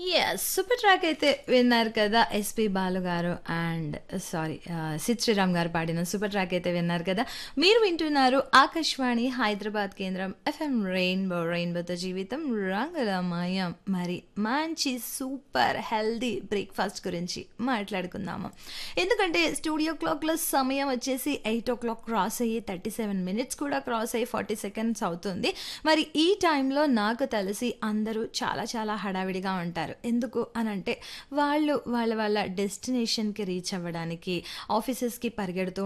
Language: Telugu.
యెస్. సూపర్ ట్రాక్ అయితే విన్నారు కదా! ఎస్‌పి బాలు గారు అండ్ సారీ ఆహ్, సిద్ శ్రీరామ్ గారు పాడిన సూపర్ ట్రాక్ అయితే విన్నారు కదా! మీరు వింటున్నారు ఆకాశవాణి హైదరాబాద్ కేంద్రం ఎఫ్ఎం రెయిన్బో రెయిన్బోతో జీవితం రంగులమయం. మరి మంచి సూపర్ హెల్తీ బ్రేక్‌ఫాస్ట్ గురించి మాట్లాడుకుందాము. ఎందుకంటే స్టూడియో క్లాక్‌లో సమయం వచ్చేసి 8:00 క్రాస్ అయ్యి 37 మినిట్స్ కూడా క్రాస్ అయ్యి 40 సెకండ్స్ అవుతుంది. మరి ఈ టైంలో నాకు తెలిసి అందరూ చాలా చాలా హడావిడిగా ఉంటారు. ఎందుకు అనంటే వాళ్ళు వాళ్ళ వాళ్ళ డెస్టినేషన్‌కి రీచ్ అవ్వడానికి ఆఫీసెస్‌కి పరిగెడుతూ